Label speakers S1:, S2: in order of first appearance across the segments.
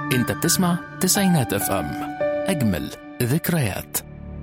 S1: انت بتسمع تسعينات اف ام اجمل ذكريات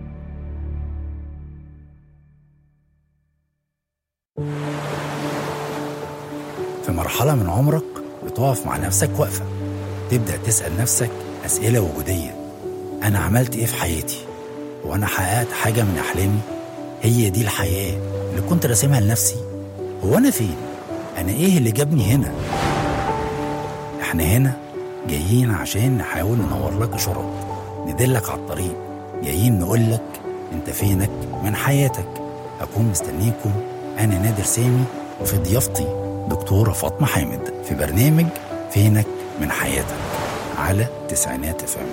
S2: في مرحلة من عمرك بتقف مع نفسك وقفة تبدأ تسأل نفسك أسئلة وجودية أنا عملت إيه في حياتي؟ وأنا حققت حاجة من أحلامي؟ هي دي الحياة اللي كنت راسمها لنفسي هو أنا فين؟ أنا إيه اللي جابني هنا؟ إحنا هنا جايين عشان نحاول ننور لك إشارات ندلك على الطريق جايين نقول لك أنت فينك من حياتك أكون مستنيكم أنا نادر سامي وفي ضيافتي دكتورة فاطمة حامد في برنامج فينك من حياتك على تسعينات افهم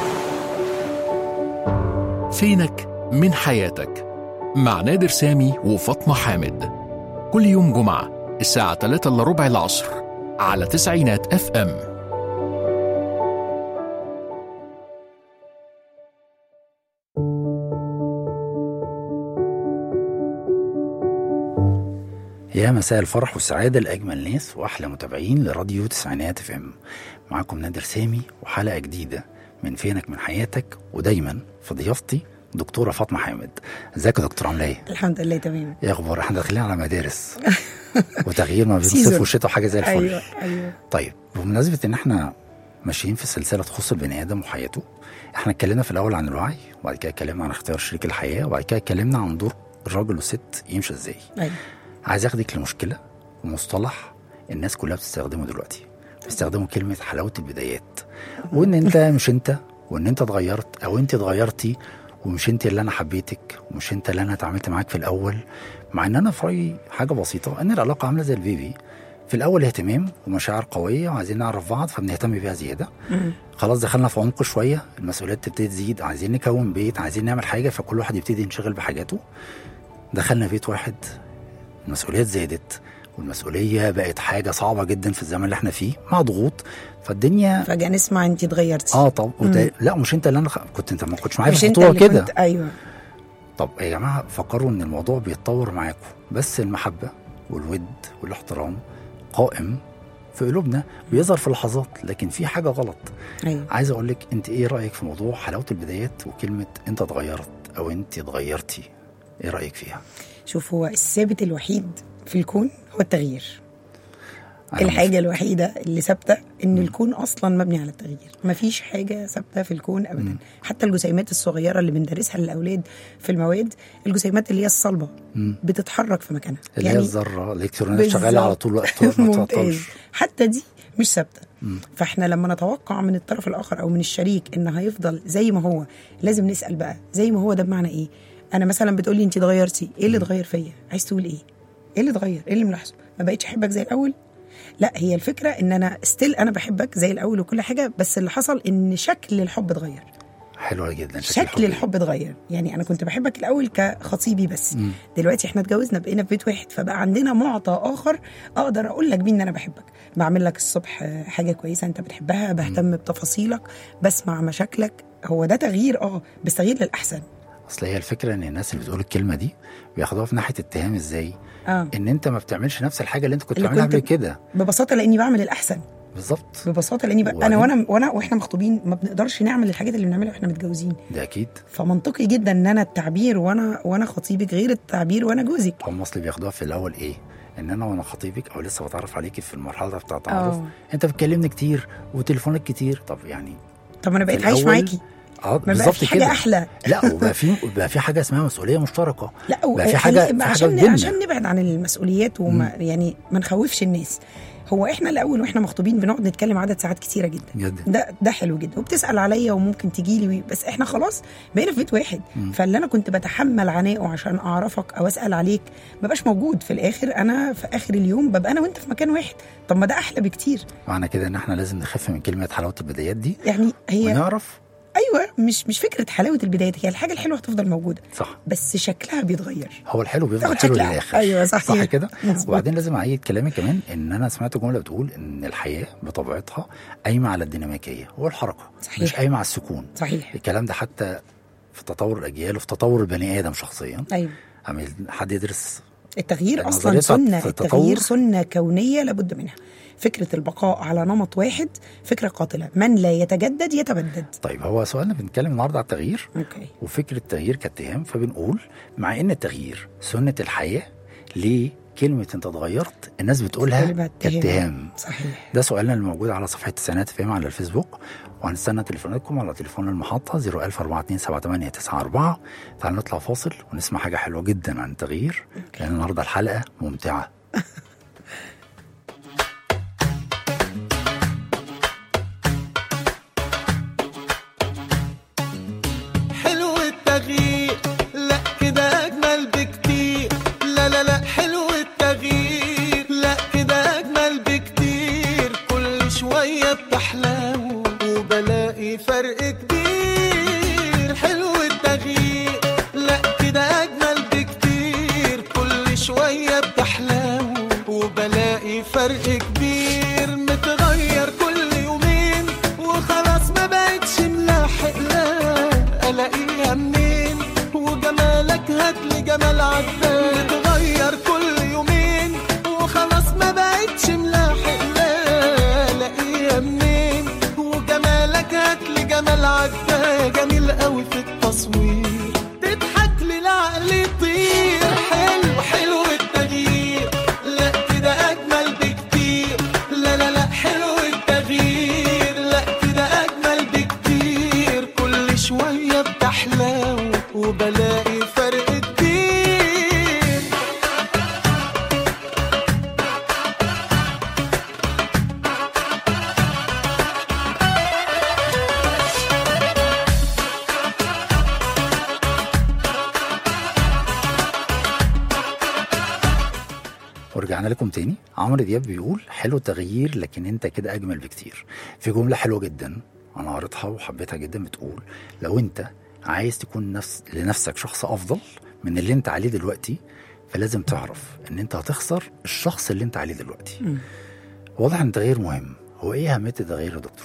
S1: فينك من حياتك مع نادر سامي وفاطمة حامد كل يوم جمعة الساعة 3 إلا ربع العصر على تسعينات اف ام
S2: يا مساء الفرح والسعادة لأجمل ناس وأحلى متابعين لراديو تسعينات اف ام معاكم نادر سامي وحلقة جديدة من فينك من حياتك ودايما في ضيافتي دكتورة فاطمة حامد ازيك يا دكتورة عاملة ايه؟
S3: الحمد لله تمام
S2: ايه اخبار احنا داخلين على مدارس وتغيير ما بين
S3: سيزون.
S2: الصيف والشتاء وحاجة زي الفل
S3: ايوه ايوه
S2: طيب بمناسبة ان احنا ماشيين في سلسلة تخص البني ادم وحياته احنا اتكلمنا في الاول عن الوعي وبعد كده اتكلمنا عن اختيار شريك الحياة وبعد كده اتكلمنا عن دور الراجل والست يمشي ازاي
S3: ايوه
S2: عايز اخدك لمشكله ومصطلح الناس كلها بتستخدمه دلوقتي بيستخدموا كلمه حلاوه البدايات وان انت مش انت وان انت اتغيرت او انت اتغيرتي ومش انت اللي انا حبيتك ومش انت اللي انا اتعاملت معاك في الاول مع ان انا في رايي حاجه بسيطه ان العلاقه عامله زي البيبي في الاول اهتمام ومشاعر قويه وعايزين نعرف بعض فبنهتم بيها زياده خلاص دخلنا في عمق شويه المسؤوليات تبتدي تزيد عايزين نكون بيت عايزين نعمل حاجه فكل واحد يبتدي ينشغل بحاجاته دخلنا بيت واحد المسؤوليات زادت والمسؤولية بقت حاجة صعبة جدا في الزمن اللي احنا فيه مع ضغوط فالدنيا
S3: فجاه نسمع انت اتغيرتي
S2: اه طب وت... لا مش انت اللي انا خ... كنت انت ما كنتش معايا
S3: مش
S2: في
S3: انت
S2: الخطوة
S3: اللي
S2: كده
S3: كنت ايوه
S2: طب يا جماعة فكروا ان الموضوع بيتطور معاكم بس المحبة والود والاحترام قائم في قلوبنا بيظهر في لحظات لكن في حاجة غلط
S3: ايوه
S2: عايز اقول لك انت ايه رأيك في موضوع حلاوة البدايات وكلمة انت اتغيرت او انت اتغيرتي ايه رأيك فيها؟
S3: شوف هو الثابت الوحيد في الكون هو التغيير
S2: أنا
S3: الحاجه الوحيده اللي ثابته ان الكون اصلا مبني على التغيير مفيش حاجه ثابته في الكون ابدا حتى الجسيمات الصغيره اللي بندرسها للاولاد في المواد الجسيمات اللي هي الصلبه بتتحرك في مكانها
S2: اللي هي الذره الالكترونات شغاله
S3: بالظبط.
S2: على طول الوقت ما
S3: ممتاز
S2: تعطلش
S3: حتى دي مش ثابته فاحنا لما نتوقع من الطرف الاخر او من الشريك ان هيفضل زي ما هو لازم نسال بقى زي ما هو ده بمعنى ايه انا مثلا بتقولي انت اتغيرتي ايه اللي اتغير فيا عايز تقول ايه ايه اللي اتغير ايه اللي ملاحظه ما بقتش احبك زي الاول لا هي الفكره ان انا ستيل انا بحبك زي الاول وكل حاجه بس اللي حصل ان شكل الحب اتغير
S2: حلوه جدا
S3: شكل الحب اتغير يعني انا كنت بحبك الاول كخطيبي بس
S2: مم.
S3: دلوقتي احنا اتجوزنا بقينا في بيت واحد فبقى عندنا معطى اخر اقدر اقول لك بيه ان انا بحبك بعمل لك الصبح آه، حاجه كويسه انت بتحبها بهتم بتفاصيلك بسمع مشاكلك هو ده تغيير اه بس تغيير للاحسن
S2: اصل هي الفكره ان الناس اللي بتقول الكلمه دي بياخدوها في ناحيه اتهام ازاي
S3: اه
S2: ان انت ما بتعملش نفس الحاجه اللي انت كنت
S3: اللي
S2: بتعملها
S3: كنت-
S2: قبل كده
S3: ببساطه لاني بعمل الاحسن
S2: بالظبط
S3: ببساطه لاني بقى
S2: وبعدين؟
S3: انا وانا وانا واحنا مخطوبين ما بنقدرش نعمل الحاجات اللي بنعملها واحنا متجوزين
S2: ده اكيد
S3: فمنطقي جدا ان انا التعبير وانا وانا خطيبك غير التعبير وانا جوزك
S2: هم اصل بياخدوها في الاول ايه ان انا وانا خطيبك او لسه بتعرف عليكي في المرحله بتاعه التعارف
S3: آه.
S2: انت بتكلمني كتير وتليفونك كتير طب يعني
S3: طب انا بقيت
S2: في
S3: عايش
S2: الأول
S3: معاكي
S2: اه
S3: ما بقى
S2: بالظبط
S3: في حاجه
S2: كده
S3: احلى
S2: لا وبقى في بقى في حاجه اسمها مسؤوليه مشتركه
S3: لا
S2: بقى في
S3: خلي-
S2: حاجه في حاجه
S3: عشان
S2: بينا.
S3: عشان نبعد عن المسؤوليات وما يعني ما نخوفش الناس هو احنا الاول واحنا مخطوبين بنقعد نتكلم عدد ساعات كتيره جدا
S2: جدا
S3: ده ده حلو جدا وبتسال عليا وممكن تجي لي بس احنا خلاص بقينا في بيت واحد
S2: مم.
S3: فاللي انا كنت بتحمل عناءه عشان اعرفك او اسال عليك ما بقاش موجود في الاخر انا في اخر اليوم ببقى انا وانت في مكان واحد طب ما ده احلى بكتير
S2: معنى كده ان احنا لازم نخف من كلمه حلاوه البدايات دي
S3: يعني هي
S2: ونعرف
S3: ايوه مش مش فكره حلاوه البدايات هي الحاجه الحلوه هتفضل موجوده
S2: صح
S3: بس شكلها بيتغير
S2: هو الحلو بيفضل
S3: تاخد
S2: حلو
S3: شكلها.
S2: للاخر
S3: أيوة، صحيح.
S2: صح كده
S3: مظبوط.
S2: وبعدين لازم اعيد كلامي كمان ان انا سمعت جمله بتقول ان الحياه بطبيعتها قايمه على الديناميكيه والحركه
S3: صحيح.
S2: مش قايمه على السكون
S3: صحيح
S2: الكلام ده حتى في تطور الاجيال وفي تطور البني ادم شخصيا
S3: ايوه
S2: عمل حد يدرس
S3: التغيير
S2: يعني
S3: اصلا
S2: نظرية
S3: سنه
S2: التطور-
S3: التغيير سنه كونيه لابد منها فكره البقاء على نمط واحد فكره قاتله من لا يتجدد يتبدد
S2: طيب هو سؤالنا بنتكلم النهارده على التغيير
S3: اوكي
S2: وفكره التغيير كاتهام فبنقول مع ان التغيير سنه الحياه ليه كلمه انت اتغيرت الناس بتقولها
S3: كلمة اتهام.
S2: كاتهام
S3: صحيح
S2: ده سؤالنا اللي موجود على صفحه تسعينات فهم على الفيسبوك وهنستنى تليفوناتكم على تليفون المحطه 014278994 تعالوا نطلع فاصل ونسمع حاجه حلوه جدا عن التغيير لان النهارده الحلقه ممتعه
S4: حلو التغيير لا كده اجمل بكتير لا لا لا حلو التغيير لا كده اجمل بكتير كل شويه بتحلو وبلاقي فرق كبير حلو التغيير لا كده اجمل بكتير كل شويه بتحلو وبلاقي فرق كبير متغير كل يومين وخلاص ما بقتش ملاحق لا الاقيها منين وجمالك هاتلي جمال عدنان متغير كل يومين وخلاص ما بقتش ملاحق لا الاقيها منين وجمالك هاتلي جمال عدنان جميل قوي في التصوير تضحك لي العقل يطير حلو حلو التغيير لا كده اجمل بكتير لا لا لا حلو التغيير لا كده اجمل بكتير كل شويه بتحلو وبلاقي فرق كبير
S2: ورجعنا لكم تاني عمرو دياب بيقول حلو التغيير لكن انت كده اجمل بكتير في جمله حلوه جدا انا قريتها وحبيتها جدا بتقول لو انت عايز تكون نفس لنفسك شخص افضل من اللي انت عليه دلوقتي فلازم تعرف ان انت هتخسر الشخص اللي انت عليه دلوقتي واضح ان التغيير مهم هو ايه اهميه التغيير يا دكتور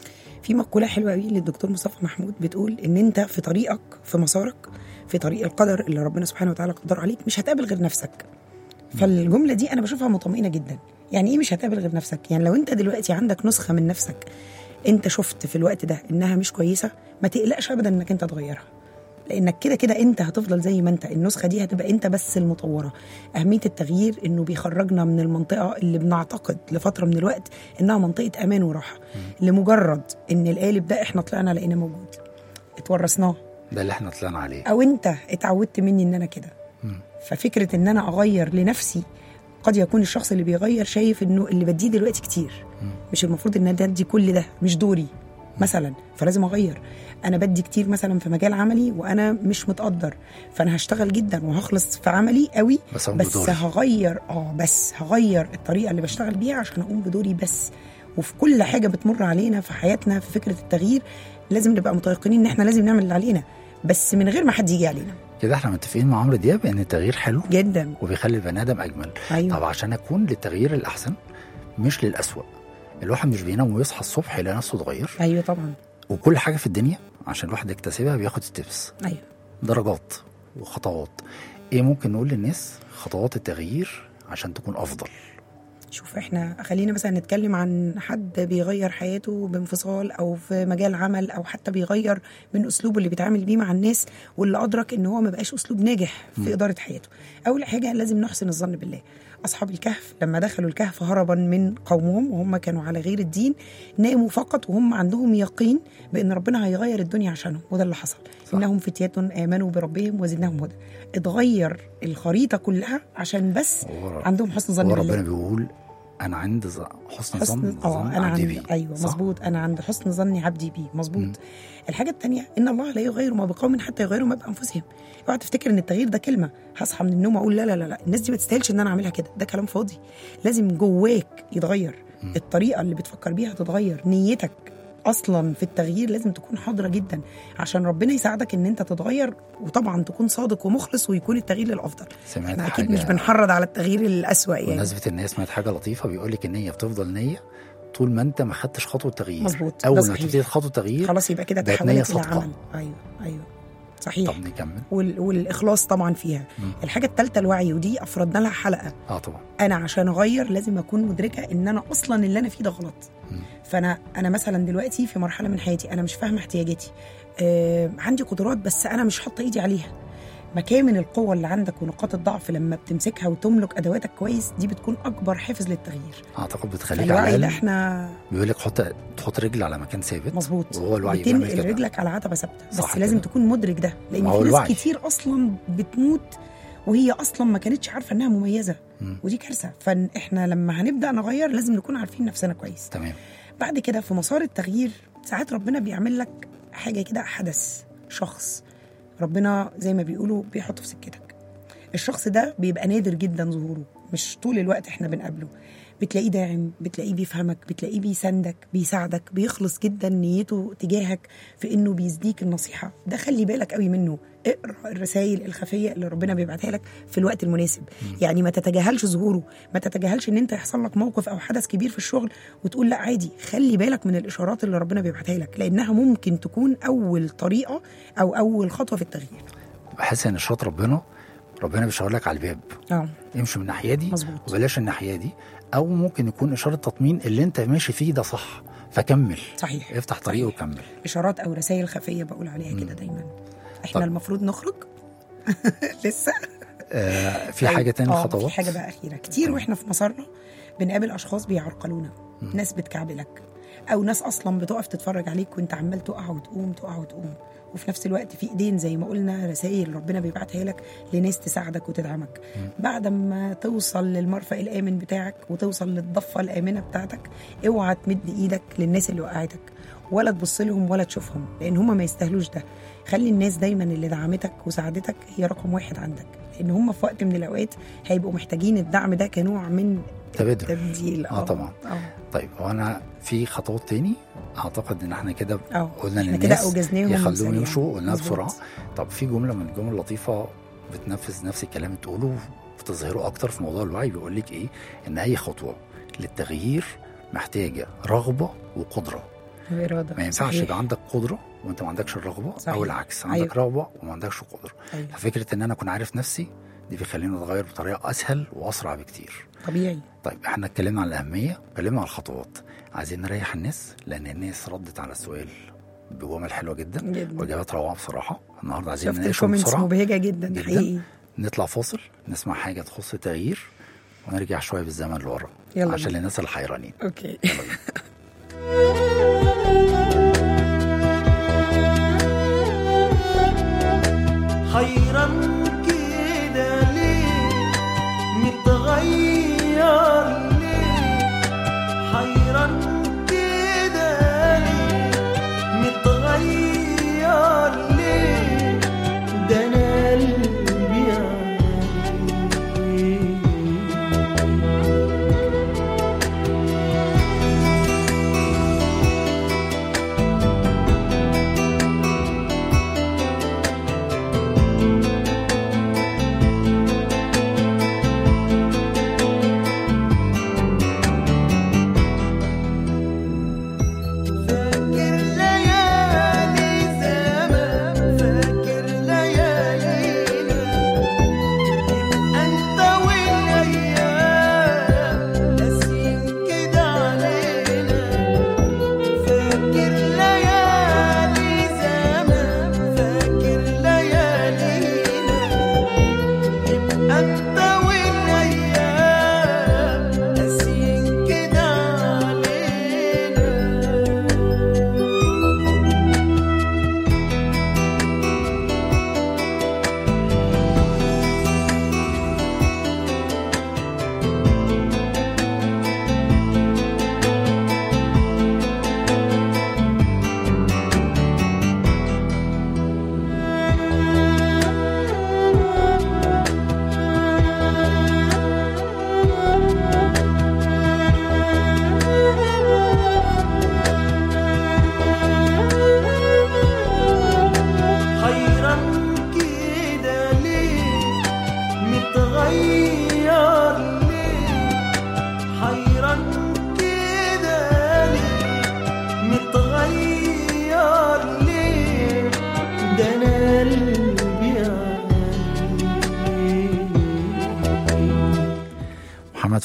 S3: في مقولة حلوة قوي للدكتور مصطفى محمود بتقول إن أنت في طريقك في مسارك في طريق القدر اللي ربنا سبحانه وتعالى قدر عليك مش هتقابل غير نفسك. فالجملة دي أنا بشوفها مطمئنة جدا. يعني إيه مش هتقابل غير نفسك؟ يعني لو أنت دلوقتي عندك نسخة من نفسك أنت شفت في الوقت ده إنها مش كويسة ما تقلقش أبدا إنك أنت تغيرها. لانك كده كده انت هتفضل زي ما انت النسخه دي هتبقى انت بس المطوره اهميه التغيير انه بيخرجنا من المنطقه اللي بنعتقد لفتره من الوقت انها منطقه امان وراحه لمجرد ان القالب ده احنا طلعنا لقيناه موجود اتورثناه
S2: ده اللي احنا طلعنا عليه
S3: او انت اتعودت مني ان انا كده ففكره ان انا اغير لنفسي قد يكون الشخص اللي بيغير شايف انه اللي بديه دلوقتي كتير مش المفروض ان انا ادي كل ده مش دوري مثلا فلازم اغير انا بدي كتير مثلا في مجال عملي وانا مش متقدر فانا هشتغل جدا وهخلص في عملي قوي
S2: بس أقوم
S3: بس
S2: بدوري.
S3: هغير اه بس هغير الطريقه اللي بشتغل بيها عشان اقوم بدوري بس وفي كل حاجه بتمر علينا في حياتنا في فكره التغيير لازم نبقى متيقنين ان احنا لازم نعمل اللي علينا بس من غير ما حد يجي علينا
S2: كده احنا متفقين مع عمرو دياب ان التغيير حلو
S3: جدا
S2: وبيخلي البني ادم اجمل
S3: أيوة.
S2: طب عشان اكون للتغيير الاحسن مش للاسوأ الواحد مش بينام ويصحى الصبح يلاقي نفسه اتغير
S3: ايوه طبعا
S2: وكل حاجه في الدنيا عشان الواحد يكتسبها بياخد ستيبس
S3: ايوه
S2: درجات وخطوات ايه ممكن نقول للناس خطوات التغيير عشان تكون افضل
S3: شوف احنا خلينا مثلا نتكلم عن حد بيغير حياته بانفصال او في مجال عمل او حتى بيغير من اسلوبه اللي بيتعامل بيه مع الناس واللي ادرك ان هو ما بقاش اسلوب ناجح في اداره حياته اول حاجه لازم نحسن الظن بالله اصحاب الكهف لما دخلوا الكهف هربا من قومهم وهم كانوا على غير الدين ناموا فقط وهم عندهم يقين بان ربنا هيغير الدنيا عشانهم وده اللي حصل
S2: صح.
S3: انهم فتية امنوا بربهم وزدناهم هدى اتغير الخريطه كلها عشان بس
S2: هو-
S3: عندهم حسن ظن
S2: هو
S3: بالله
S2: ربنا بيقول انا عند ظ- حسن ظن
S3: حسن اه
S2: ظن
S3: انا
S2: عبدي
S3: عند
S2: بي
S3: ايوه
S2: صح؟
S3: مظبوط انا عند حسن ظني عبدي بي مظبوط الحاجه الثانيه ان الله لا يغير ما بقوم حتى يغيروا ما بانفسهم اوعى تفتكر ان التغيير ده كلمه هصحى من النوم اقول لا لا لا لا الناس دي ما تستاهلش ان انا اعملها كده ده كلام فاضي لازم جواك يتغير الطريقه اللي بتفكر بيها تتغير نيتك اصلا في التغيير لازم تكون حاضره جدا عشان ربنا يساعدك ان انت تتغير وطبعا تكون صادق ومخلص ويكون التغيير للافضل
S2: سمعت
S3: احنا اكيد
S2: حاجة-
S3: مش بنحرض على التغيير الاسوأ يعني
S2: بمناسبة الناس سمعت حاجة لطيفة بيقول لك النية بتفضل نية طول ما انت ما خدتش خطوة تغيير
S3: مظبوط، ده
S2: أول ما
S3: صحيح.
S2: تبتدي خطوة تغيير
S3: خلاص يبقى كده
S2: بقت
S3: تحولت
S2: نية
S3: الى
S2: صادقة.
S3: عمل ايوه ايوه صحيح
S2: طب نكمل
S3: وال... والاخلاص طبعا فيها
S2: مم.
S3: الحاجه الثالثه الوعي ودي افردنا لها حلقه
S2: اه طبعا
S3: انا عشان اغير لازم اكون مدركه ان انا اصلا اللي انا فيه ده غلط
S2: مم.
S3: فانا انا مثلا دلوقتي في مرحله من حياتي انا مش فاهمه احتياجاتي آه عندي قدرات بس انا مش حاطه ايدي عليها مكامن القوة اللي عندك ونقاط الضعف لما بتمسكها وتملك أدواتك كويس دي بتكون أكبر حافز للتغيير
S2: اعتقد بتخليك على
S3: الوعي ده
S2: الاقل
S3: احنا
S2: بيقول لك حط تحط رجل على مكان ثابت
S3: مظبوط
S2: وهو الوعي بيعمل
S3: وتنقل
S2: كده
S3: رجلك على عتبة ثابتة بس
S2: صح
S3: لازم
S2: كده.
S3: تكون مدرك ده لأن
S2: ما هو
S3: في ناس
S2: الوعي.
S3: كتير أصلا بتموت وهي أصلا ما كانتش عارفة إنها مميزة
S2: مم.
S3: ودي كارثة فإحنا لما هنبدأ نغير لازم نكون عارفين نفسنا كويس
S2: تمام
S3: بعد كده في مسار التغيير ساعات ربنا بيعمل لك حاجه كده حدث شخص ربنا زي ما بيقولوا بيحطه في سكتك الشخص ده بيبقى نادر جدا ظهوره مش طول الوقت احنا بنقابله بتلاقيه داعم بتلاقيه بيفهمك بتلاقيه بيساندك بيساعدك بيخلص جدا نيته تجاهك في انه بيزديك النصيحه ده خلي بالك قوي منه اقرا الرسائل الخفيه اللي ربنا بيبعتها لك في الوقت المناسب يعني ما تتجاهلش ظهوره ما تتجاهلش ان انت يحصل لك موقف او حدث كبير في الشغل وتقول لا عادي خلي بالك من الاشارات اللي ربنا بيبعتها لك لانها ممكن تكون اول طريقه او اول خطوه في التغيير
S2: بحس ان اشارات ربنا ربنا بيشاور لك على الباب
S3: اه
S2: امشي من الناحيه دي
S3: مظبوط.
S2: وبلاش الناحيه دي او ممكن يكون اشاره تطمين اللي انت ماشي فيه ده صح فكمل
S3: صحيح
S2: افتح طريق
S3: صحيح.
S2: وكمل
S3: اشارات او رسائل خفيه بقول عليها كده دايما احنا
S2: طب.
S3: المفروض نخرج لسه
S2: آه في
S3: طيب،
S2: حاجه تاني
S3: آه،
S2: خطوات
S3: في حاجه بقى اخيره كتير
S2: تمام.
S3: واحنا في مسارنا بنقابل اشخاص بيعرقلونا ناس بتكعبلك او ناس اصلا بتقف تتفرج عليك وانت عمال تقع وتقوم تقع وتقوم وفي نفس الوقت في ايدين زي ما قلنا رسائل ربنا بيبعتها لك لناس تساعدك وتدعمك بعد ما توصل للمرفأ الامن بتاعك وتوصل للضفه الامنه بتاعتك اوعى تمد ايدك للناس اللي وقعتك ولا تبص لهم ولا تشوفهم لان هم ما يستاهلوش ده خلي الناس دايما اللي دعمتك وساعدتك هي رقم واحد عندك لان هم في وقت من الاوقات هيبقوا محتاجين الدعم ده كنوع من
S2: تبادل
S3: تبديل
S2: اه طبعا
S3: اه
S2: طيب وانا في خطوات تاني اعتقد ان احنا كده
S3: اه
S2: قلنا
S3: احنا كده
S2: للناس
S3: اوجزناهم
S2: يخلوهم
S3: سريعاً.
S2: يمشوا قلناها
S3: مظبوط.
S2: بسرعه طب في جمله من الجمل اللطيفه بتنفذ نفس الكلام اللي تقوله بتظهره اكتر في موضوع الوعي بيقول لك ايه ان اي خطوه للتغيير محتاجه رغبه وقدره
S3: وإرادة
S2: ما ينفعش
S3: صحيح.
S2: يبقى عندك قدره وانت ما عندكش الرغبه
S3: صحيح.
S2: او العكس عندك
S3: أيوة.
S2: رغبه وما عندكش قدره
S3: أيوة.
S2: ففكره ان انا اكون عارف نفسي دي بيخليني اتغير بطريقه اسهل واسرع بكتير
S3: طبيعي
S2: طيب احنا اتكلمنا عن الاهميه اتكلمنا عن الخطوات عايزين نريح الناس لان الناس ردت على السؤال بجمل حلوه جدا,
S3: جداً.
S2: واجابات روعه بصراحه النهارده عايزين
S3: شفت
S2: نناقشهم
S3: الكومنتس
S2: بسرعه
S3: مبهجة جدا
S2: جداً.
S3: حقيقي
S2: نطلع فاصل نسمع حاجه تخص التغيير ونرجع شويه بالزمن لورا
S3: يلا
S2: عشان
S3: بينا.
S2: الناس اللي حيرانين
S3: اوكي
S5: حيران كده ليه متغير ليه حيران كده ليه متغير ليه ده انا قلبي عليه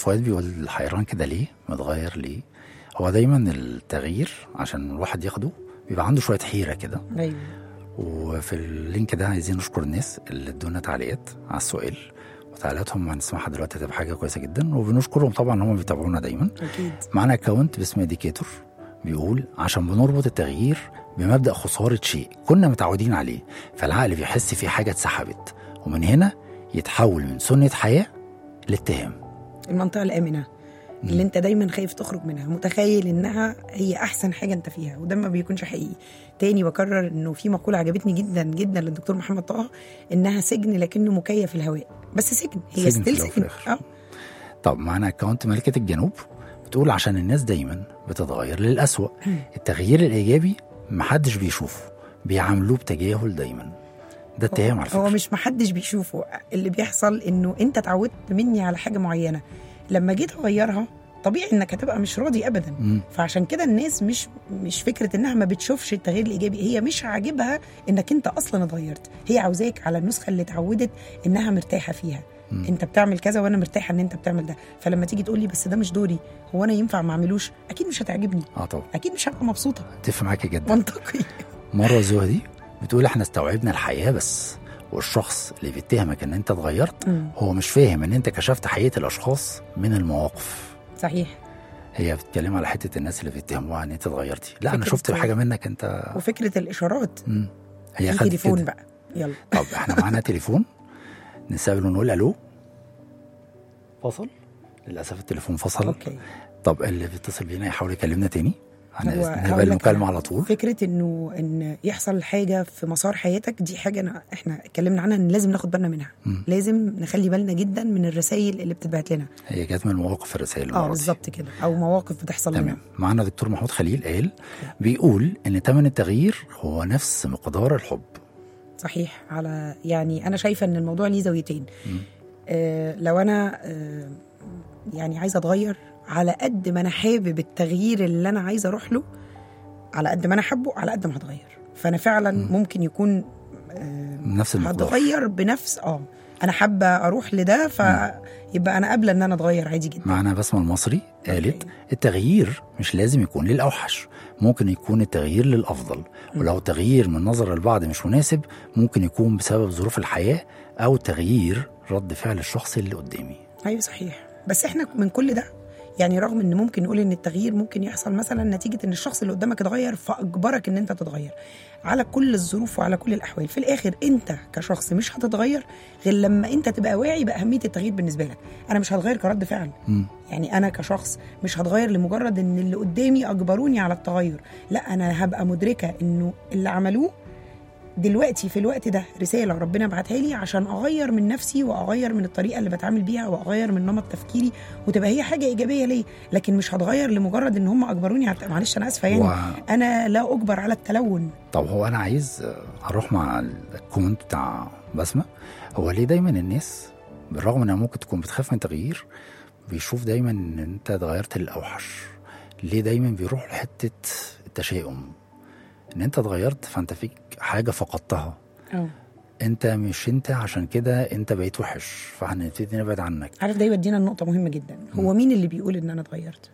S2: فؤاد بيقول حيران كده ليه متغير ليه هو دايما التغيير عشان الواحد ياخده بيبقى عنده شويه حيره كده
S3: ايوه
S2: وفي اللينك ده عايزين نشكر الناس اللي ادونا تعليقات على السؤال وتعليقاتهم هنسمعها دلوقتي هتبقى حاجه كويسه جدا وبنشكرهم طبعا هم بيتابعونا دايما
S3: اكيد
S2: معانا اكونت باسم اديكيتور بيقول عشان بنربط التغيير بمبدا خساره شيء كنا متعودين عليه فالعقل بيحس في حاجه اتسحبت ومن هنا يتحول من سنه حياه لاتهام
S3: المنطقه الامنه اللي انت دايما خايف تخرج منها متخيل انها هي احسن حاجه انت فيها وده ما بيكونش حقيقي تاني بكرر انه في مقوله عجبتني جدا جدا للدكتور محمد طه انها سجن لكنه مكيف الهواء بس سجن هي
S2: سجن في
S3: ستيل
S2: الأول وفي
S3: سجن
S2: الآخر.
S3: اه
S2: طب معانا اكونت ملكة الجنوب بتقول عشان الناس دايما بتتغير للأسوأ التغيير الإيجابي محدش بيشوفه بيعاملوه بتجاهل دايما ده اتهام على
S3: هو
S2: فكرة
S3: مش محدش بيشوفه اللي بيحصل انه انت اتعودت مني على حاجه معينه لما جيت اغيرها طبيعي انك هتبقى مش راضي ابدا
S2: مم.
S3: فعشان كده الناس مش مش فكره انها ما بتشوفش التغيير الايجابي هي مش عاجبها انك انت اصلا اتغيرت هي عاوزاك على النسخه اللي اتعودت انها مرتاحه فيها
S2: مم.
S3: انت بتعمل كذا وانا مرتاحه ان انت بتعمل ده فلما تيجي تقول لي بس ده مش دوري هو انا ينفع ما اعملوش اكيد مش هتعجبني
S2: اه طبعا
S3: اكيد مش هبقى مبسوطه
S2: اتفق معاكي جدا
S3: منطقي
S2: مرة زهدي بتقول احنا استوعبنا الحياة بس والشخص اللي بيتهمك ان انت اتغيرت
S3: مم.
S2: هو مش فاهم ان انت كشفت حقيقة الاشخاص من المواقف
S3: صحيح
S2: هي بتتكلم على حتة الناس اللي بيتهموها ان انت اتغيرتي لا انا
S3: فكرة
S2: شفت حاجة منك انت
S3: وفكره الاشارات
S2: مم. هي
S3: في
S2: خدت
S3: تليفون
S2: كده.
S3: بقى يلا
S2: طب احنا معانا تليفون نستقبل ونقول الو فصل للاسف التليفون فصل
S3: اوكي
S2: طب اللي بيتصل بينا يحاول يكلمنا تاني
S3: هو هقول
S2: هنبقى
S3: لك
S2: المكالمه
S3: على
S2: على طول
S3: فكره انه ان يحصل حاجه في مسار حياتك دي حاجه أنا احنا اتكلمنا عنها ان لازم ناخد بالنا منها
S2: مم.
S3: لازم نخلي بالنا جدا من الرسائل اللي بتتبعت لنا
S2: هي جت من مواقف الرسائل
S3: اه
S2: المرة دي.
S3: بالظبط كده او مواقف بتحصل
S2: تمام
S3: لنا
S2: معانا دكتور محمود خليل قال بيقول ان ثمن التغيير هو نفس مقدار الحب
S3: صحيح على يعني انا شايفه ان الموضوع ليه زاويتين آه لو انا آه يعني عايزه اتغير على قد ما انا حابب التغيير اللي انا عايزه اروح له على قد ما انا حابه على قد ما هتغير فانا فعلا ممكن يكون آه
S2: نفس المقدار
S3: هتغير بنفس اه انا حابه اروح لده فيبقى انا قابله ان انا اتغير عادي جدا
S2: معانا بسمة المصري قالت
S3: أوكي.
S2: التغيير مش لازم يكون للأوحش ممكن يكون التغيير للأفضل ولو التغيير من نظر البعض مش مناسب ممكن يكون بسبب ظروف الحياة أو تغيير رد فعل الشخص اللي قدامي
S3: ايوه صحيح بس احنا من كل ده يعني رغم ان ممكن نقول ان التغيير ممكن يحصل مثلا نتيجه ان الشخص اللي قدامك اتغير فاجبرك ان انت تتغير على كل الظروف وعلى كل الاحوال في الاخر انت كشخص مش هتتغير غير لما انت تبقى واعي باهميه التغيير بالنسبه لك انا مش هتغير كرد فعل
S2: مم.
S3: يعني انا كشخص مش هتغير لمجرد ان اللي قدامي اجبروني على التغير لا انا هبقى مدركه انه اللي عملوه دلوقتي في الوقت ده رساله ربنا بعتها لي عشان اغير من نفسي واغير من الطريقه اللي بتعامل بيها واغير من نمط تفكيري وتبقى هي حاجه ايجابيه ليا لكن مش هتغير لمجرد ان هم اجبروني على معلش انا اسفه يعني
S2: و...
S3: انا لا اجبر على التلون
S2: طب هو أنا عايز آه، أروح مع الكومنت بتاع بسمة هو ليه دايما الناس بالرغم إنها ممكن تكون بتخاف من التغيير بيشوف دايما إن أنت اتغيرت للأوحش ليه دايما بيروح لحتة التشاؤم إن أنت اتغيرت فأنت فيك حاجة فقدتها
S3: اه
S2: انت مش انت عشان كده انت بقيت وحش فهنبتدي نبعد عنك
S3: عارف ده يودينا لنقطة مهمة جدا هو مين اللي بيقول ان انا اتغيرت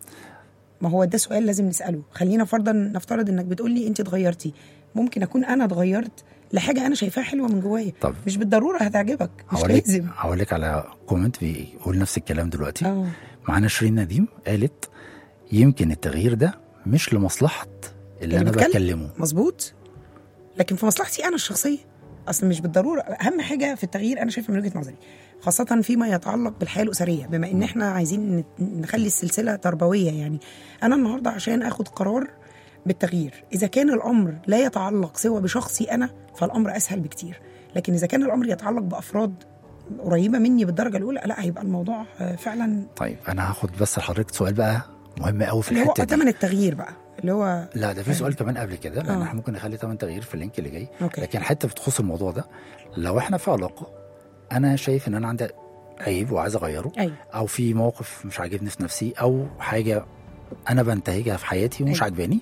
S3: ما هو ده سؤال لازم نسأله خلينا فرضا نفترض انك بتقول لي انت اتغيرتي ممكن اكون انا اتغيرت لحاجة انا شايفاها حلوة من جوايا
S2: طب
S3: مش بالضرورة هتعجبك مش
S2: هقولك
S3: لازم
S2: هقولك على كومنت بيقول نفس الكلام دلوقتي
S3: اه
S2: معانا شيرين نديم قالت يمكن التغيير ده مش لمصلحة اللي
S3: اللي
S2: انا
S3: بتكلم.
S2: بكلمه
S3: مظبوط لكن في مصلحتي انا الشخصية اصل مش بالضرورة اهم حاجة في التغيير انا شايفة من وجهة نظري خاصة فيما يتعلق بالحياة الأسرية بما إن إحنا عايزين نت- نخلي السلسلة تربوية يعني أنا النهاردة عشان آخد قرار بالتغيير إذا كان الأمر لا يتعلق سوى بشخصي أنا فالأمر أسهل بكتير لكن إذا كان الأمر يتعلق بأفراد قريبة مني بالدرجة الأولى لا هيبقى الموضوع آه، فعلا
S2: طيب انا هاخد بس لحضرتك سؤال بقى مهم قوي في
S3: اللي هو
S2: الحتة دي
S3: تمن التغيير بقى اللي هو
S2: لا ده في سؤال كمان قبل كده لان
S3: آه.
S2: احنا ممكن نخلي تمن تغيير في اللينك اللي جاي
S3: أوكي.
S2: لكن حته بتخص الموضوع ده لو احنا في علاقه انا شايف ان انا عندي عيب وعايز اغيره
S3: أيوه
S2: او في موقف مش عاجبني في نفسي او حاجه انا بنتهجها في حياتي ومش
S3: أيوة.
S2: عاجباني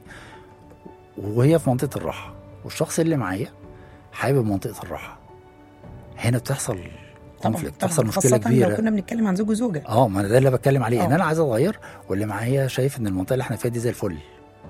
S2: وهي في منطقه الراحه والشخص اللي معايا حابب منطقه الراحه هنا بتحصل كونفليكت
S3: طبعاً.
S2: تحصل مشكله
S3: خاصة
S2: كبيره
S3: لو كنا بنتكلم عن زوج وزوجه
S2: اه ما انا ده اللي بتكلم عليه ان
S3: آه.
S2: انا عايز اتغير واللي معايا شايف ان المنطقه اللي احنا فيها دي زي الفل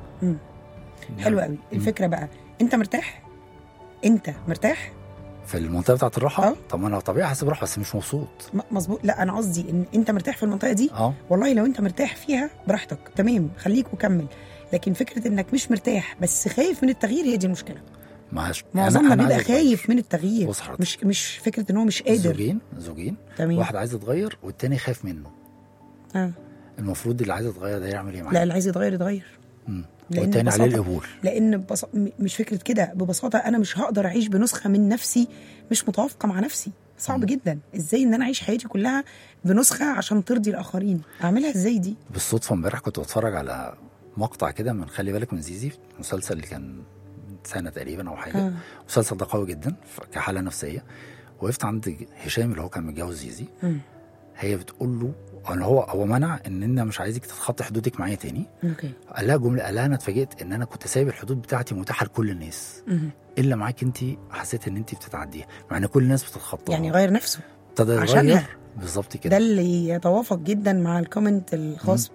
S3: حلو قوي الفكره بقى انت مرتاح انت مرتاح
S2: في المنطقه بتاعت الراحه
S3: آه.
S2: طب ما انا طبيعي حاسس براحه بس مش مبسوط
S3: م- مظبوط لا انا قصدي ان انت مرتاح في المنطقه دي
S2: اه
S3: والله لو انت مرتاح فيها براحتك تمام خليك وكمل لكن فكره انك مش مرتاح بس خايف من التغيير هي دي المشكله
S2: معاش
S3: معظمنا بيبقى
S2: عايز أتغير.
S3: خايف من التغيير
S2: بص حضرتك.
S3: مش مش فكره ان هو مش قادر
S2: زوجين زوجين
S3: تمام
S2: واحد عايز يتغير والتاني خايف منه
S3: آه.
S2: المفروض اللي عايز يتغير ده يعمل ايه معاه
S3: لا اللي عايز يتغير يتغير
S2: مم.
S3: لأن
S2: والتاني عليه
S3: ببساطة-
S2: القبول
S3: لان ببص... م- مش فكره كده ببساطه انا مش هقدر اعيش بنسخه من نفسي مش متوافقه مع نفسي صعب جدا ازاي ان انا اعيش حياتي كلها بنسخه عشان ترضي الاخرين اعملها ازاي دي
S2: بالصدفه امبارح كنت بتفرج على مقطع كده من خلي بالك من زيزي مسلسل اللي كان سنه تقريبا او حاجه
S3: آه.
S2: المسلسل ده قوي جدا ف- كحاله نفسيه وقفت عند هشام اللي هو كان متجوز زيزي
S3: مم.
S2: هي بتقول له ان هو هو منع ان انا مش عايزك تتخطي حدودك معايا تاني
S3: اوكي
S2: قال لها جمله قال لها انا اتفاجئت ان انا كنت سايب الحدود بتاعتي متاحه لكل الناس
S3: مهم.
S2: الا معاك انت حسيت ان انت بتتعديها مع ان كل الناس بتتخطاها
S3: يعني غير نفسه
S2: ابتدى
S3: عشانها.
S2: يتغير بالظبط
S3: ده
S2: كده
S3: اللي يتوافق جدا مع الكومنت الخاص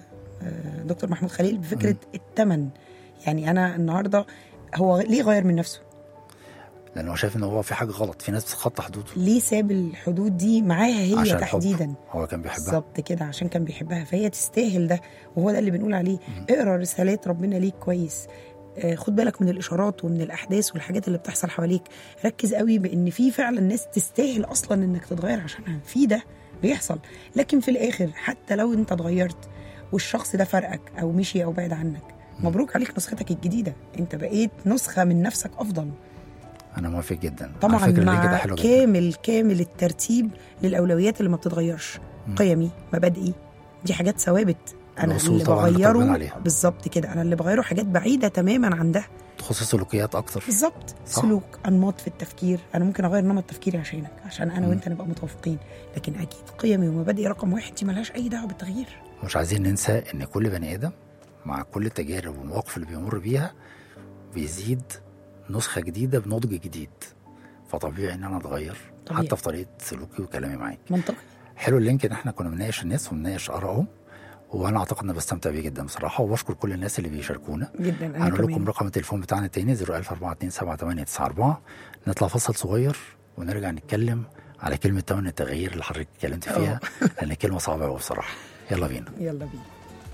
S3: بدكتور محمود خليل بفكره الثمن يعني انا النهارده هو ليه غير من نفسه
S2: لان هو شايف ان هو في حاجه غلط في ناس بتتخطى حدوده
S3: ليه ساب الحدود دي معاها هي
S2: عشان الحب.
S3: تحديدا
S2: هو كان بيحبها
S3: بالظبط كده عشان كان بيحبها فهي تستاهل ده وهو ده اللي بنقول عليه اقرا رسالات ربنا ليك كويس آه، خد بالك من الاشارات ومن الاحداث والحاجات اللي بتحصل حواليك ركز قوي بان في فعلا ناس تستاهل اصلا انك تتغير عشانها في ده بيحصل لكن في الاخر حتى لو انت اتغيرت والشخص ده فرقك او مشي او بعد عنك مبروك عليك نسختك الجديده انت بقيت نسخه من نفسك افضل
S2: انا موافق جدا على
S3: طبعا
S2: فكره اللينك ده
S3: مع
S2: حلو جدا
S3: كامل كامل الترتيب للاولويات اللي ما بتتغيرش قيمي مبادئي دي حاجات ثوابت انا
S2: الأصول
S3: اللي
S2: طبعاً اللي
S3: بغيره
S2: اتربينا عليها.
S3: بالظبط كده انا اللي بغيره حاجات بعيده تماما عن ده
S2: تخص سلوكيات اكتر
S3: بالظبط
S2: صح.
S3: سلوك انماط في التفكير انا ممكن اغير نمط تفكيري عشانك عشان انا وانت نبقى متوافقين لكن اكيد قيمي ومبادئي رقم واحد دي ملهاش اي دعوه بالتغيير
S2: مش عايزين ننسى ان كل بني ادم مع كل التجارب والمواقف اللي بيمر بيها بيزيد نسخه جديده بنضج جديد فطبيعي ان انا اتغير
S3: طبيعي.
S2: حتى في طريقه سلوكي وكلامي معاك
S3: منطقي
S2: حلو اللينك ان احنا كنا بنناقش الناس وبنناقش ارائهم وانا اعتقد ان بستمتع بيه جدا بصراحه وبشكر كل الناس اللي بيشاركونا
S3: جدا انا
S2: هنقول لكم
S3: كمان
S2: رقم التليفون بتاعنا التاني 014278894 نطلع فصل صغير ونرجع نتكلم على كلمه تمن التغيير اللي حضرتك اتكلمت فيها لان كلمه صعبه قوي بصراحه يلا بينا
S3: يلا بينا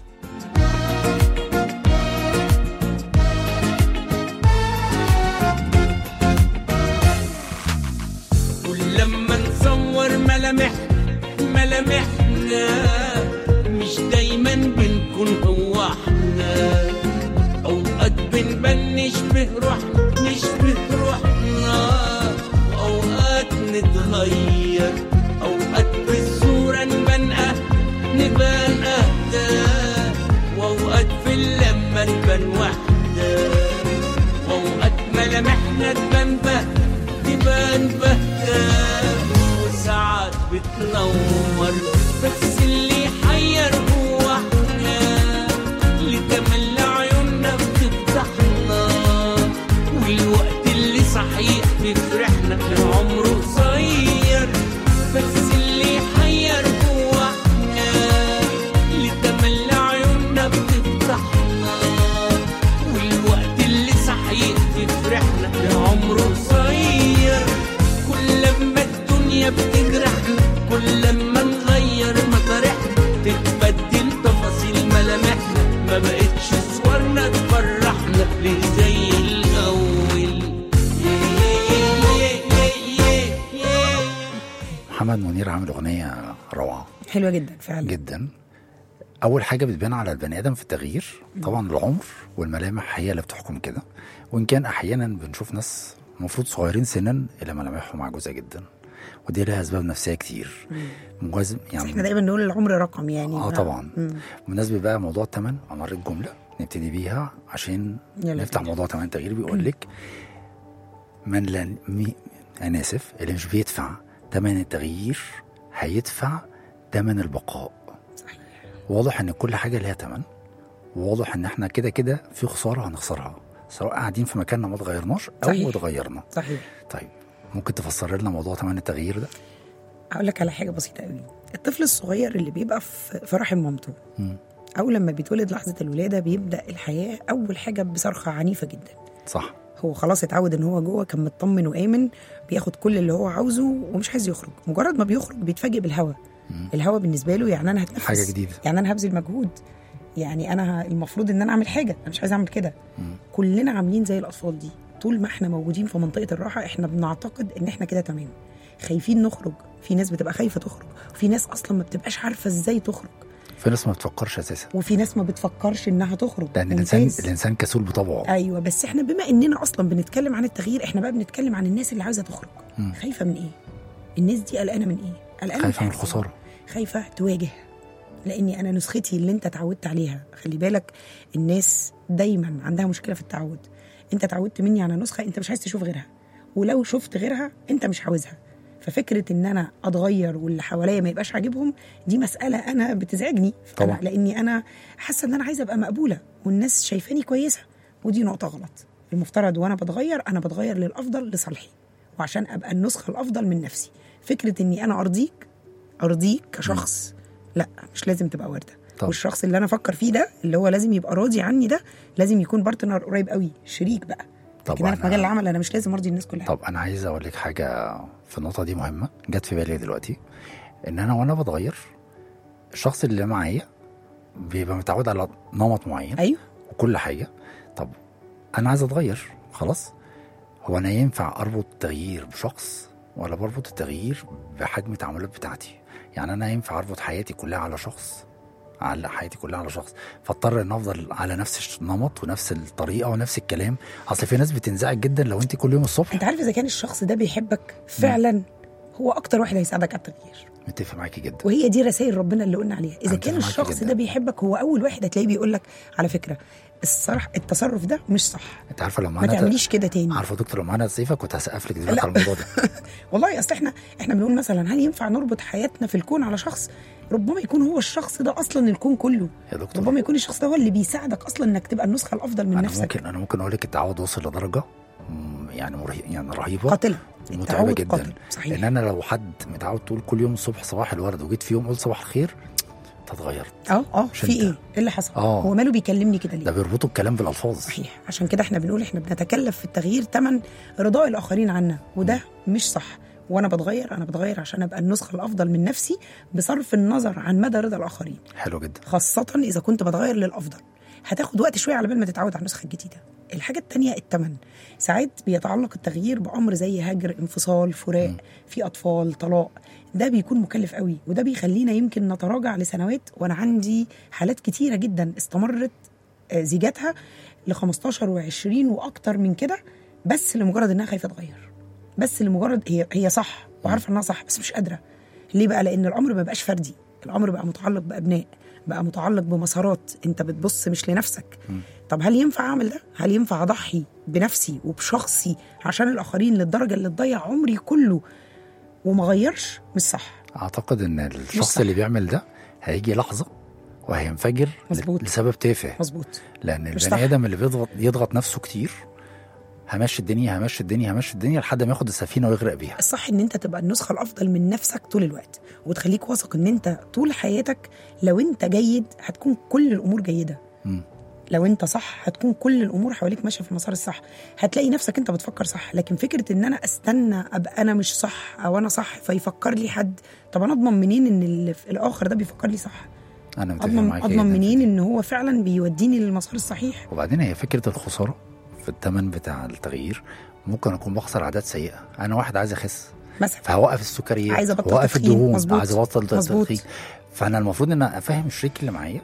S5: كل لما نصور ملامح ملامحنا مش دايما بنكون هو احنا اوقات بنبان نشبه روحنا نشبه روحنا واوقات نتغير اوقات بالصورة نبان أه- نبان اهدى واوقات في اللمة نبان وحدة واوقات ملامحنا تبان بهتة تبان بهتة وساعات بتنور بس اللي يحير هو احنا اللي تملى عيوننا بتفتحنا والوقت اللي صحيح بيفرحنا العمر قصير بس اللي يحير هو احنا اللي تملى عيوننا بتفتحنا والوقت اللي صحيح بيفرحنا العمر قصير كل لما الدنيا بتجرحنا كل لما نغير مطارحنا تتبدل تفاصيل ملامحنا ما بقتش صورنا تفرحنا ليه زي الاول
S2: محمد منير عامل اغنيه روعه
S3: حلوه جدا فعلا
S2: جدا اول حاجه بتبان على البني ادم في التغيير طبعا العمر والملامح هي اللي بتحكم كده وان كان احيانا بنشوف ناس المفروض صغيرين سنا اللي ملامحهم عجوزه جدا ودي لها اسباب نفسيه كتير موازن
S3: بس احنا
S2: يعني
S3: دايما نقول العمر رقم يعني
S2: اه
S3: ما-
S2: طبعا
S3: مم.
S2: بالنسبه بقى موضوع الثمن انا قريت جمله نبتدي بيها عشان
S3: يلا
S2: نفتح
S3: بينا.
S2: موضوع ثمن التغيير بيقول لك من لا مي... انا اسف اللي مش بيدفع ثمن التغيير هيدفع ثمن البقاء
S3: صحيح.
S2: واضح ان كل حاجه ليها ثمن وواضح ان احنا كده كده في خساره هنخسرها سواء قاعدين في مكاننا ما اتغيرناش او
S3: صحيح.
S2: اتغيرنا
S3: صحيح
S2: طيب ممكن تفسر لنا موضوع ثمن التغيير ده
S3: هقول لك على حاجه بسيطه قوي الطفل الصغير اللي بيبقى في في رحم مامته او لما بيتولد لحظه الولاده بيبدا الحياه اول حاجه بصرخه عنيفه جدا
S2: صح
S3: هو خلاص اتعود ان هو جوه كان مطمن وامن بياخد كل اللي هو عاوزه ومش عايز يخرج مجرد ما بيخرج بيتفاجئ بالهواء الهواء بالنسبه له يعني انا هتنفس
S2: حاجة جديدة.
S3: يعني انا هبذل مجهود يعني انا ه- المفروض ان انا اعمل حاجه انا مش عايز اعمل كده كلنا عاملين زي الاطفال دي طول ما احنا موجودين في منطقه الراحه احنا بنعتقد ان احنا كده تمام خايفين نخرج في ناس بتبقى خايفه تخرج وفي ناس اصلا ما بتبقاش عارفه ازاي تخرج
S2: في ناس ما بتفكرش اساسا
S3: وفي ناس ما بتفكرش انها تخرج
S2: لان الانسان
S3: ممتاز.
S2: الانسان كسول بطبعه
S3: ايوه بس احنا بما اننا اصلا بنتكلم عن التغيير احنا بقى بنتكلم عن الناس اللي عايزه تخرج خايفه من ايه الناس دي قلقانه من ايه قلقانه
S2: خايفه من
S3: حاجة.
S2: الخساره
S3: خايفه تواجه لاني انا نسختي اللي انت اتعودت عليها خلي بالك الناس دايما عندها مشكله في التعود انت اتعودت مني على نسخه انت مش عايز تشوف غيرها ولو شفت غيرها انت مش عاوزها ففكره ان انا اتغير واللي حواليا ما يبقاش عاجبهم دي مساله انا بتزعجني
S2: طبعا.
S3: أنا لاني انا حاسه ان انا عايزه ابقى مقبوله والناس شايفاني كويسه ودي نقطه غلط المفترض وانا بتغير انا بتغير للافضل لصالحي وعشان ابقى النسخه الافضل من نفسي فكره اني انا ارضيك ارضيك كشخص لا مش لازم تبقى ورده
S2: طب.
S3: والشخص اللي انا افكر فيه ده اللي هو لازم يبقى راضي عني ده لازم يكون بارتنر قريب قوي شريك بقى
S2: طب
S3: لكن انا في
S2: أنا-
S3: مجال العمل انا مش لازم ارضي الناس كلها
S2: طب انا عايز اقول لك حاجه في النقطه دي مهمه جت في بالي دلوقتي ان انا وانا بتغير الشخص اللي معايا بيبقى متعود على نمط معين
S3: ايوه
S2: وكل حاجه طب انا عايز اتغير خلاص هو انا ينفع اربط التغيير بشخص ولا بربط التغيير بحجم التعاملات بتاعتي يعني انا ينفع اربط حياتي كلها على شخص اعلق حياتي كلها على شخص فاضطر ان افضل على نفس النمط ونفس الطريقه ونفس الكلام اصل في ناس بتنزعج جدا لو انت كل يوم الصبح
S3: انت عارف اذا كان الشخص ده بيحبك فعلا هو اكتر واحد هيساعدك على التغيير
S2: متفق معاكي جدا
S3: وهي دي رسائل ربنا اللي قلنا عليها اذا
S2: أنا
S3: كان
S2: متفق معاكي
S3: الشخص
S2: جدا.
S3: ده بيحبك هو اول واحد هتلاقيه بيقول لك على فكره الصرح التصرف ده مش صح
S2: انت عارفه لو
S3: ما
S2: معانا
S3: تعمليش كده تاني
S2: عارفه دكتور لو معانا ضيفه كنت هسقف لك دلوقتي
S3: لا.
S2: على الموضوع ده
S3: والله اصل احنا احنا بنقول مثلا هل ينفع نربط حياتنا في الكون على شخص ربما يكون هو الشخص ده اصلا الكون كله
S2: يا دكتور
S3: ربما يكون الشخص ده هو اللي بيساعدك اصلا انك تبقى النسخه الافضل من
S2: انا
S3: نفسك
S2: ممكن انا ممكن اقول لك التعود وصل لدرجه مم، يعني مرهي يعني رهيبه
S3: قاتله
S2: ومتعبه
S3: التعود
S2: جدا
S3: قاتل صحيح
S2: لان انا لو حد متعود تقول كل يوم الصبح صباح الورد وجيت في يوم قلت صباح الخير انت اتغيرت
S3: اه اه
S2: مش
S3: في
S2: انت.
S3: ايه؟ ايه اللي حصل؟
S2: آه.
S3: هو ماله بيكلمني كده ليه؟
S2: ده بيربطوا الكلام بالالفاظ
S3: صحيح عشان كده احنا بنقول احنا بنتكلف في التغيير تمن رضاء الاخرين عنا وده مش صح وانا بتغير انا بتغير عشان ابقى النسخه الافضل من نفسي بصرف النظر عن مدى رضا الاخرين
S2: حلو جدا
S3: خاصه اذا كنت بتغير للافضل هتاخد وقت شويه على بال ما تتعود على النسخه الجديده الحاجه التانية التمن ساعات بيتعلق التغيير بامر زي هجر انفصال فراق في اطفال طلاق ده بيكون مكلف قوي وده بيخلينا يمكن نتراجع لسنوات وانا عندي حالات كتيره جدا استمرت آه، زيجاتها ل 15 و20 واكتر من كده بس لمجرد انها خايفه تغير بس لمجرد هي هي صح وعارفه انها صح بس مش قادره ليه بقى لان الامر ما بقاش فردي الامر بقى متعلق بابناء بقى متعلق بمسارات انت بتبص مش لنفسك طب هل ينفع اعمل ده هل ينفع اضحي بنفسي وبشخصي عشان الاخرين للدرجه اللي تضيع عمري كله وما غيرش مش صح
S2: اعتقد ان الشخص
S3: صح.
S2: اللي بيعمل ده هيجي لحظه وهينفجر ل-
S3: مظبوط.
S2: لسبب تافه
S3: مظبوط
S2: لان
S3: مش
S2: البني
S3: صح.
S2: ادم اللي بيضغط يضغط نفسه كتير همشي الدنيا همشي الدنيا همشي الدنيا لحد ما ياخد السفينه ويغرق بيها
S3: الصح ان انت تبقى النسخه الافضل من نفسك طول الوقت وتخليك واثق ان انت طول حياتك لو انت جيد هتكون كل الامور جيده
S2: مم.
S3: لو انت صح هتكون كل الامور حواليك ماشيه في المسار الصح هتلاقي نفسك انت بتفكر صح لكن فكره ان انا استنى ابقى انا مش صح او انا صح فيفكر لي حد طب انا اضمن منين ان اللي في الاخر ده بيفكر لي صح
S2: انا متفق
S3: اضمن
S2: معاك
S3: اضمن
S2: جداً.
S3: منين ان هو فعلا بيوديني للمسار الصحيح
S2: وبعدين هي فكره الخساره في الثمن بتاع التغيير ممكن اكون بخسر عادات سيئه انا واحد عايز اخس
S3: مثلا
S2: فهوقف السكريات
S3: عايز أبطل
S2: هوقف
S3: تدخين.
S2: الدهون
S3: مظبوط.
S2: عايز ابطل
S3: مظبوط.
S2: تدخين فانا المفروض ان افهم الشريك اللي معايا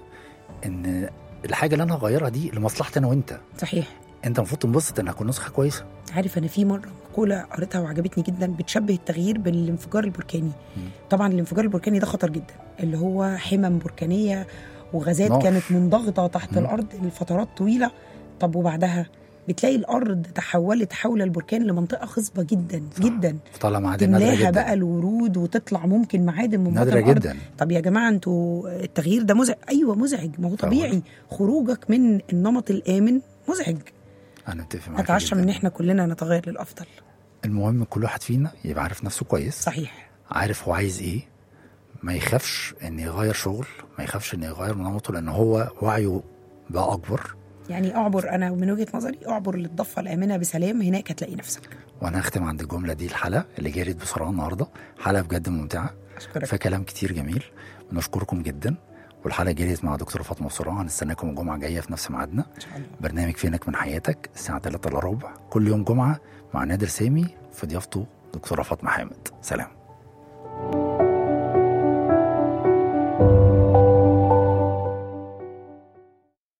S2: ان الحاجه اللي انا هغيرها دي لمصلحتي انا وانت
S3: صحيح
S2: انت المفروض تنبسط ان هكون نسخه كويسه
S3: عارف انا في مره مقوله قريتها وعجبتني جدا بتشبه التغيير بالانفجار البركاني طبعا الانفجار البركاني ده خطر جدا اللي هو حمم بركانيه وغازات
S2: نار.
S3: كانت منضغطه تحت
S2: مم.
S3: الارض لفترات طويله طب وبعدها بتلاقي الارض تحولت حول البركان لمنطقه خصبه جدا جدا
S2: طالع معادن نادره
S3: تملاها
S2: جدا
S3: بقى الورود وتطلع ممكن معادن من بطن
S2: نادره
S3: الارض
S2: جدا
S3: طب يا جماعه انتوا التغيير ده مزعج ايوه مزعج ما هو طبيعي خروجك من النمط الامن مزعج
S2: انا متفق معاك
S3: اتعشم
S2: جداً.
S3: ان احنا كلنا نتغير للافضل
S2: المهم كل واحد فينا يبقى عارف نفسه كويس
S3: صحيح
S2: عارف هو عايز ايه ما يخافش ان يغير شغل ما يخافش ان يغير من نمطه لان هو وعيه بقى اكبر
S3: يعني اعبر انا من وجهه نظري اعبر للضفه الامنه بسلام هناك هتلاقي نفسك
S2: وانا هختم عند الجمله دي الحلقه اللي جريت بسرعه النهارده حلقه بجد ممتعه
S3: اشكرك
S2: فيها كلام كتير جميل ونشكركم جدا والحلقه جريت مع دكتوره فاطمه بسرعه هنستناكم الجمعه الجايه في نفس ميعادنا
S3: ان شاء الله
S2: برنامج فينك من حياتك الساعه 3 الا ربع كل يوم جمعه مع نادر سامي في ضيافته دكتوره فاطمه حامد سلام